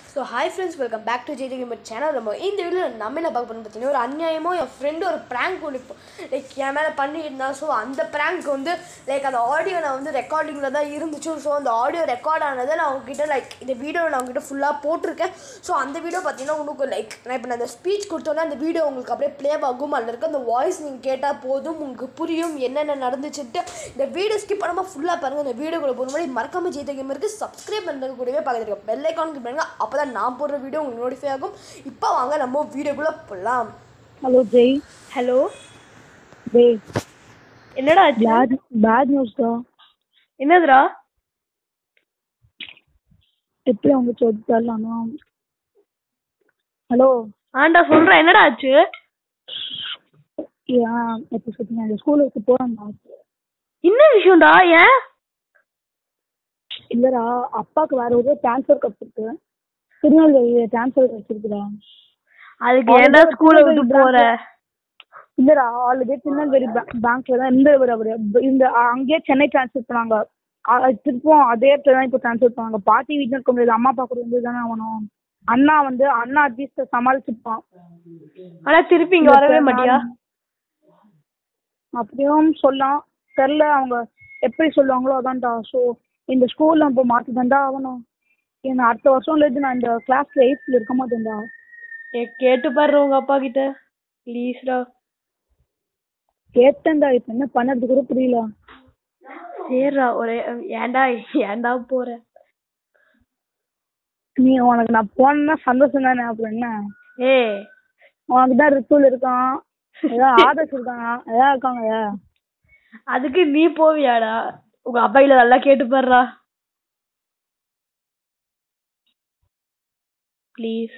So hi friends welcome back to JG gamer channel நம்ம இந்த வீடியோவில் நம்ம என்ன பார்க்க போகிறோம் பார்த்தீங்கன்னா ஒரு அநியாயமோ என் ஃப்ரெண்டு ஒரு ப்ராங்க் ஒன்று இப்போ லைக் என் மேலே பண்ணியிருந்தான் ஸோ அந்த ப்ராங்க் வந்து லைக் அந்த ஆடியோ நான் வந்து ரெக்கார்டிங்கில் தான் இருந்துச்சு ஸோ அந்த ஆடியோ ரெக்கார்ட் ஆனதை நான் உங்ககிட்ட லைக் இந்த வீடியோ நான் உங்ககிட்ட ஃபுல்லாக போட்டிருக்கேன் ஸோ அந்த வீடியோ பார்த்தீங்கன்னா உங்களுக்கு லைக் நான் இப்போ நான் அந்த ஸ்பீச் கொடுத்தோன்னே அந்த வீடியோ உங்களுக்கு அப்படியே ப்ளே ஆகும் அதில் இருக்க அந்த வாய்ஸ் நீங்கள் கேட்டால் போதும் உங்களுக்கு புரியும் என்னென்ன நடந்துச்சுன்ட்டு இந்த வீடியோ ஸ்கிப் பண்ணாமல் ஃபுல்லாக பாருங்கள் இந்த வீடியோக்குள்ள போகிற மாதிரி மறக்காம ஜெயித்த கேமருக்கு சப்ஸ்கிரைப் பண்ணுறது கூடவே பக்கத்தில் இருக்க பெல் ஐக்கானுக்கு பண்ணுங்க அப்போ தான் நான் போடுற வீடியோ உங்களுக்கு நோட்டிஃபை ஆகும் இப்போ வாங்க நம்ம வீடியோக்குள்ளே போகலாம் ஹலோ ஜெய் ஹலோ டேய் என்னடா ஆச்சு பேட் பேட் நியூஸ் தான் என்னதுடா எப்படி அவங்க சொல்லி தரலாம்னா ஹலோ ஆண்டா சொல்கிறேன் என்னடா ஆச்சு ஏன் எப்படி சொல்றீங்க அந்த ஸ்கூலை விட்டு போறாங்க என்ன விஷயம்டா ஏன் இல்லடா அப்பாவுக்கு வேற ஒரு டிரான்ஸ்ஃபர் கப் இருக்கு திருநெல்வேலி டிரான்ஸ்ஃபர் வச்சிருக்குடா அதுக்கு ஏன்டா ஸ்கூலை விட்டு போற இல்லடா ஆல்ரெடி திருநெல்வேலி பேங்க்ல தான் இருந்த அவர் அவரு இந்த அங்கேயே சென்னை டிரான்ஸ்ஃபர் பண்ணாங்க அ- திருப்பும் அதே இடத்துல தான் இப்போ டிரான்ஸ்ஃபர் பண்ணாங்க பாட்டி வீட்டில் இருக்க முடியாது அம்மா அப்பா கூட இருந்து தானே ஆகணும் அண்ணா வந்து அண்ணா அட்லீஸ்ட் சமாளிச்சுப்பான் ஆனா திருப்பி இங்க வரவே மாட்டியா அப்படியும் சொல்லலாம் தெரில அவங்க எப்படி சொல்லுவாங்களோ அதான்டா ஸோ இந்த ஸ்கூல்ல இப்போ மாற்றி தான்டா ஆகணும் ஏன்னா அடுத்த வருஷம்லேருந்து நான் இந்த கிளாஸ்ல எயித்தில் இருக்க மாட்டேன்டா ஏ கேட்டு பாரு உங்க அப்பா கிட்ட ப்ளீஸ்டா கேட்டேன்டா இப்போ என்ன பண்ணது கூட புரியல சரிடா ஒரே ஏன்டா ஏன்டா போற நீ உனக்கு நான் போனேன்னா சந்தோஷம் தானே அப்புறம் என்ன ஏ உனக்கு தான் ரித்துல் இருக்கான் ஏதாவது ஆதர்ஸ் இருக்காங்க ஏதாவது இருக்காங்க அதுக்கு நீ போவியாடா உங்க அப்பா இல்ல நல்லா கேட்டு பாருடா ப்ளீஸ்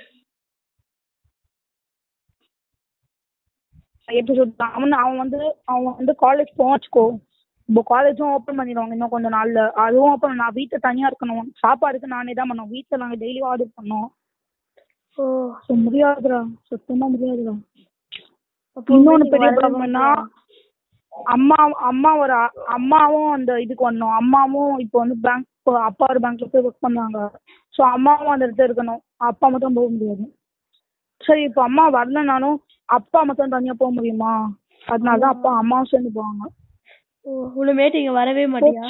எப்படி சொல்றான் அவன் அவன் வந்து அவன் வந்து காலேஜ் போவான் வச்சுக்கோ இப்போ காலேஜும் ஓப்பன் பண்ணிடுவாங்க இன்னும் கொஞ்ச நாள்ல அதுவும் ஓப்பன் நான் வீட்டில் தனியா இருக்கணும் சாப்பாடுக்கு நானே தான் பண்ணோம் வீட்டில் நாங்கள் டெய்லி ஆர்டர் பண்ணோம் ஓ ஸோ முடியாதுடா சுத்தமா முடியாதுடா அப்போ இன்னொன்னு நீ பெரிய வரவே ப்ராப்ளம் என்ன மாட்டியா? அம்மா அம்மா ஒரு அ- அம்மாவும் அந்த இதுக்கு வரணும் அம்மாவும் இப்போ வந்து பேங்க் அப்பா ஒரு பேங்க்ல போய் ஒர்க் பண்ணாங்க ஸோ அம்மாவும் அந்த இடத்துல இருக்கணும் அப்பா மட்டும் போக முடியாது சரி இப்போ அம்மா வரலனாலும் அப்பா மட்டும் தனியா போக முடியுமா அதனால தான் அப்பா அம்மாவும் சேர்ந்து போவாங்க ஓ உனமேட்டு இங்க வரவே மாட்டியா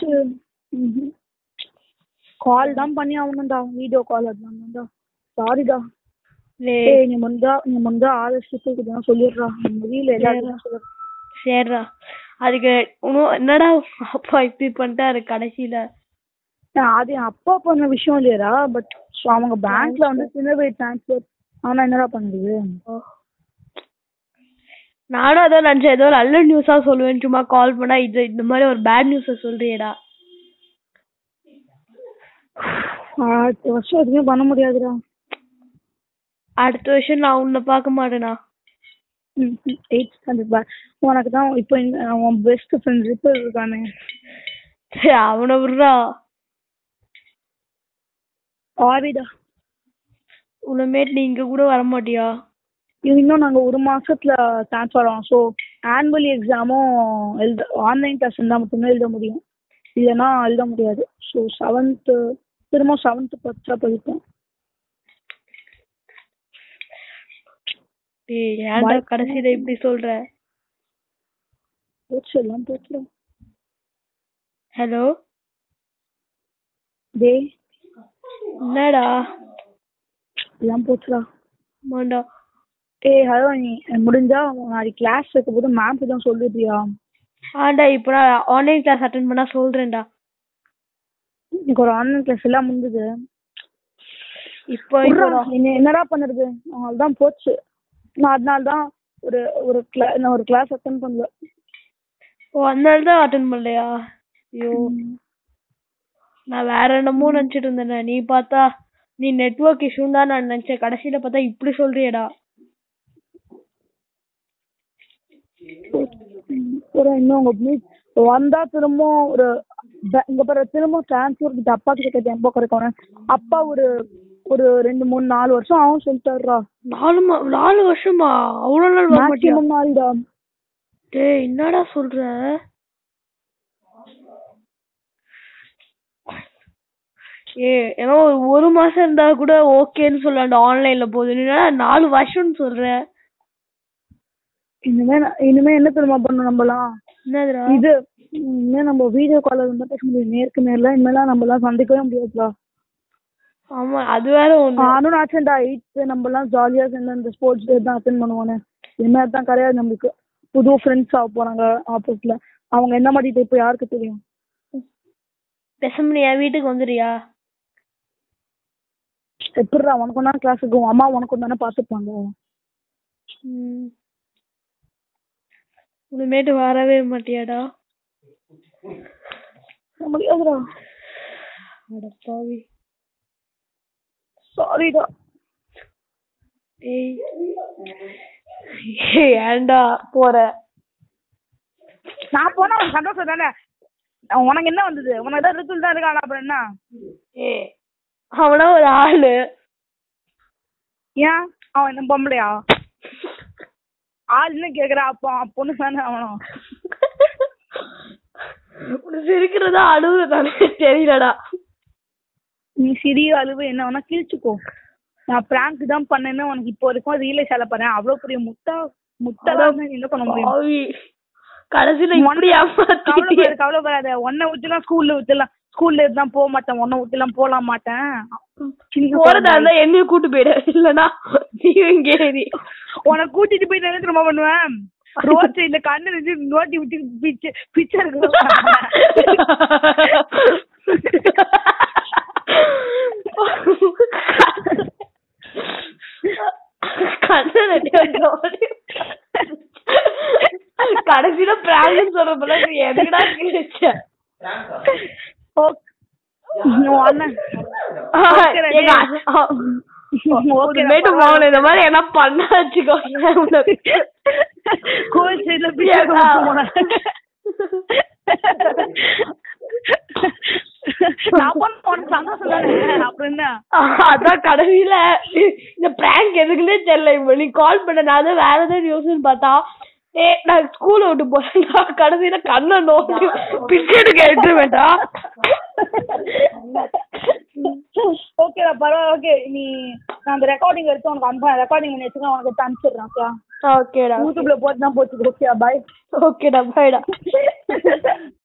கால் தான் பண்ணி ஆகணும்டா வீடியோ கால் அதெல்லாம் தான்டா சாரிடா டேய் ஏய் நீ முந்தா நீ முந்தா ஆதர்ஷத்துக்கு தான் சொல்லிடுறா முடியல எல்லாரும் சொல்லிடுறா சரிடா அதுக்கு இன்னும் என்னடா உங்க அப்பா இப்படி பண்ணிட்டாரு கடைசியில நான் அது என் அப்பா பண்ண விஷயம் இல்லையடா பட் அவங்க பேங்க்ல வந்து திருநெல்வேலி டிரான்ஸ்ஃபர் ஆனா என்னடா பண்ணுது ஓ. நானும் அதான் நினைச்சேன் ஏதோ நல்ல நியூஸா சொல்லுவேன் சும்மா கால் பண்ணா இது இந்த மாதிரி ஒரு பேட் நியூஸ சொல்றியேடா அடுத்த வருஷம் எதுவுமே பண்ண முடியாதுடா அடுத்த வருஷம் நான் உன்னை பார்க்க மாட்டேனா எயிட் ஸ்டாண்டர்ட் உனக்கு தான் இப்போ இந்த- உன் பெஸ்ட் ஃப்ரெண்ட் இப்போ இருக்கானே சரி, அவனை விடுறா ஆரிடா உனமேட்டு நீ இங்க கூட வர மாட்டியா இன்னும் நாங்க ஒரு மாசத்துல ட்ரான்ஸ்ஃபர் ஆகும் ஸோ ஆனுவலி எக்ஸாமும் எழுத ஆன்லைன் கிளாஸ் இருந்தால் மட்டுமே எழுத முடியும் இல்லைன்னா எழுத முடியாது ஸோ செவன்த்து திரும்ப செவன்த்து பத்தா படிப்பேன் டேய் ஏன்டா கடைசியில இப்படி சொல்ற போச்சு எல்லாம் போச்சு ஹலோ டேய் என்னடா எல்லாம் போச்சுடா மாண்டா ஏய் ஹலோ நீ முடிஞ்சா நாளைக்கு கிளாஸ் வைக்கும் போது மேம் தான் சொல்லுதியா ஆண்டா இப்போ நான் ஆன்லைன் கிளாஸ் அட்டன் பண்ணா சொல்றேன்டா எனக்கு ஒரு ஆன்லைன் கிளாஸ் எல்லாம் முடிஞ்சது இப்போ இப்போ விட்றா, என்ன என்னடா பண்ணுறது தான் போச்சு நான் அதனால தான் ஒரு ஒரு கிளா நான் ஒரு கிளாஸ் அட்டன் பண்ணல ஓ அதனால தான் அட்டன் பண்ணலையா ஐயோ நான் வேற என்னமோ நினைச்சிட்டு இருந்தேன் நீ பார்த்தா நீ நெட்வொர்க் இஷ்யூன்னு தான் நான் நினைச்சேன் கடைசியில பார்த்தா இப்படி சொல்றியேடா ம், ஒரு இன்னும் உங்க மீட் வந்தா திரும்ப ஒரு ப- இங்க பாரு திரும்ப டிரான்ஸ்ஃபர் கிட்ட அப்பா கிட்ட டெம்போ கிடைக்கணும் அப்பா ஒரு ஒரு ரெண்டு மூணு நாலு வருஷம் ஆகும் சொல்லிட்டாருடா நாலு மா- நாலு வருஷமா அவ்வளவு நாள் வர மாட்டியா மேக்ஸிமம் நாள்டா டேய் என்னடா சொல்ற ஏ ஏன்னா ஒரு ஒரு மாசம் இருந்தா கூட ஓகேன்னு சொல்லலாம்டா ஆன்லைன்ல போகுது நீ என்னடா நாலு வருஷம்னு சொல்ற இனிமே நான்- இனிமே என்ன தெரியுமா பண்ணணும் நம்மலாம் என்னதுடா இது இனிமே நம்ம வீடியோ கால் இருந்தா பேச முடியும் நேருக்கு நேர்ல இனிமேலாம் நம்ம எல்லாம் சந்திக்கவே முடியாதுடா ஆமா அது வேற ஒண்ணு நானும் ஆச்சுடா எயித்து நம்ம எல்லாம் ஜாலியா சேர்ந்து இந்த ஸ்போர்ட்ஸ் டே தான் அட்டென்ட் பண்ணுவானே என்ன தான் கிடையாது நம்மளுக்கு புது ஃப்ரெண்ட்ஸ் ஆக போறாங்க ஆப்போசிட்ல அவங்க என்ன மாதிரி இப்போ யாருக்கு தெரியும் பேசாம நீ என் வீட்டுக்கு வந்துறியா எப்படிடா உனக்கு தான் கிளாஸுக்கு உன் அம்மா உனக்கு தானே பார்த்துப்பாங்க ம். இனிமேட்டு வரவே மாட்டியாடா முடியாதுடா அடப்பாவி சாரிடா ஏய் ஏய், ஏன்டா போற நான் போனா உனக்கு சந்தோஷம் தானே உனக்கு என்ன வந்தது உனக்கு தான் ரிசல்ட் தான் இருக்கானா அப்புறம் என்ன ஏ அவனா ஒரு ஆளு ஏன் அவன் என்ன பொம்பளையா ஆள்னு கேக்குறா அப்போ பொண்ணு தானே அவனும் உனக்கு சிரிக்கிறதா அழுகுறதானே தெரியலடா நீ சிறிய அளவு என்ன வேணா கிழிச்சுக்கோ நான் பிராங்க் தான் பண்ணேன்னு உனக்கு இப்போ வரைக்கும் ரியலைஸ் ஆல பாரு அவ்வளவு பெரிய முட்டா முட்டா நீ என்ன பண்ண முடியும் பாவி கடைசியில இப்படி ஏமாத்திட்டியே கவலைப்படாத கவலைப்படாத உன்னை விட்டுலாம் ஸ்கூல்ல விட்டுலாம் ஸ்கூல்ல இருந்தா போக மாட்டேன் உன்னை விட்டுலாம் போலாம் மாட்டேன் சின்ன போறதா இருந்தா என்னையும் கூட்டு போயிடு இல்லனா நீ இங்கே ஏறி உன்னை கூட்டிட்டு போய் என்ன தெரியுமா பண்ணுவேன் ரோட் சைடுல கண்ணு வச்சு நோட்டி விட்டு பிச்சு பிச்சை கண்ணை நட்டி வச்ச மாதிரி. கடைசியில பிராங்க்னு சொல்றப்பல நீ எதுக்குடா கிழிச்ச அண்ணன் எங்க மேட்டு போகல இந்த மாதிரி என்ன பண்ண வச்சுக்கோ உனக்கு. கோவில் சைடுல பிச்சை ஏடா. போனேன் நான் பண்ண உனக்கு சந்தோஷம் தானே அப்புறம் என்ன அதான் கடைசியில இந்த பிராங்க் எதுக்குன்னே தெரியல இப்போ நீ கால் பண்ண நான் தான் வேற ஏதாவது யோசனை பார்த்தா ஏ நான் ஸ்கூல விட்டு போறேன்டா கடைசியில கண்ணை நோக்கி பிஸ்கெட் கேட்டுருவேன்டா ஓகேடா பரவாயில்ல ஓகே நீ நான் அந்த ரெக்கார்டிங் எடுத்து உனக்கு அனுப்ப ரெக்கார்டிங் பண்ணி வச்சுக்க உனக்கு எடுத்து அனுப்பிச்சிடுறேன் ஓகே ஓகேடா யூடியூப்ல போட்டு தான் போச்சு ஓகே பாய் ஓகேடா பாய்டா